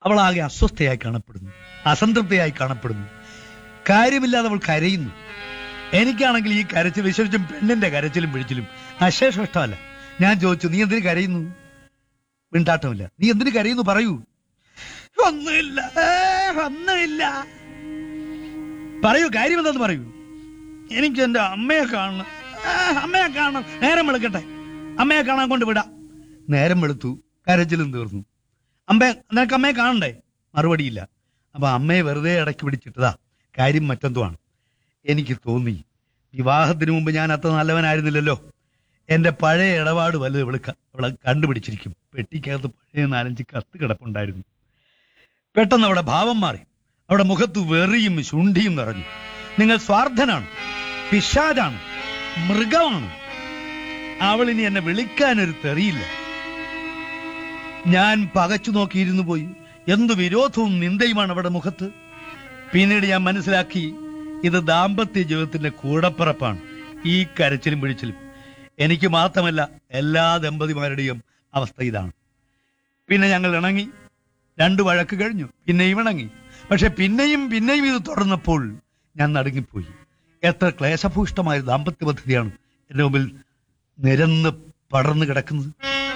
അവൾ ആകെ അസ്വസ്ഥയായി കാണപ്പെടുന്നു അസംതൃപ്തയായി കാണപ്പെടുന്നു കാര്യമില്ലാതെ അവൾ കരയുന്നു എനിക്കാണെങ്കിൽ ഈ കരച്ചിൽ വിശ്വസിച്ചും പെണ്ണിന്റെ കരച്ചിലും പിടിച്ചിലും അശേഷം ഇഷ്ടമല്ല ഞാൻ ചോദിച്ചു നീ എന്തിനു കരയുന്നു മിണ്ടാട്ടമില്ല നീ എന്തിനു കരയുന്നു പറയൂ ഒന്നുമില്ല ഏ, ഒന്നുമില്ല പറയൂ കാര്യം എന്താന്ന് പറയൂ എനിക്ക് എന്റെ അമ്മയെ കാണണം ആ, അമ്മയെ കാണണം നേരം വെളുക്കട്ടെ അമ്മയെ കാണാൻ കൊണ്ട് വിടാം നേരം വെളുത്തു കരച്ചിലും തീർന്നു അമ്മ നിനക്ക് അമ്മയെ കാണണ്ടേ മറുപടിയില്ല അപ്പൊ അമ്മയെ വെറുതെ ഇടയ്ക്ക് പിടിച്ചിട്ടതാ കാര്യം മറ്റെന്തോ ആണ് എനിക്ക് തോന്നി വിവാഹത്തിന് മുമ്പ് ഞാൻ അത്ര നല്ലവനായിരുന്നില്ലല്ലോ എന്റെ പഴയ ഇടപാട് വലുത് ഇവള് ക- ഇവളെ കണ്ടുപിടിച്ചിരിക്കും പെട്ടിക്കകത്ത് പഴയ നാലഞ്ച് കത്ത് കിടപ്പുണ്ടായിരുന്നു പെട്ടെന്ന് അവിടെ ഭാവം മാറി അവിടെ മുഖത്ത് വെറിയും ശുണ്ഠിയും നിറഞ്ഞു നിങ്ങൾ സ്വാർത്ഥനാണ് പിശാചാണ് മൃഗമാണ് അവൾ ഇനി എന്നെ വിളിക്കാനൊരു തെറിയില്ല ഞാൻ പകച്ചു നോക്കിയിരുന്നു പോയി എന്തു വിരോധവും നിന്ദയുമാണ് അവിടെ മുഖത്ത് പിന്നീട് ഞാൻ മനസ്സിലാക്കി ഇത് ദാമ്പത്യ ജീവിതത്തിന്റെ കൂടപ്പിറപ്പാണ് ഈ കരച്ചിലും പിടിച്ചിലും എനിക്ക് മാത്രമല്ല എല്ലാ ദമ്പതിമാരുടെയും അവസ്ഥ ഇതാണ് പിന്നെ ഞങ്ങൾ ഇണങ്ങി രണ്ടു വഴക്ക് കഴിഞ്ഞു പിന്നെയും ഇണങ്ങി പക്ഷെ പിന്നെയും പിന്നെയും ഇത് തുടർന്നപ്പോൾ ഞാൻ നടുങ്ങിപ്പോയി എത്ര ക്ലേശഭൂഷ്ടമായ ദാമ്പത്യ പദ്ധതിയാണ് എന്റെ മുമ്പിൽ നിരന്ന് പടർന്നു കിടക്കുന്നത്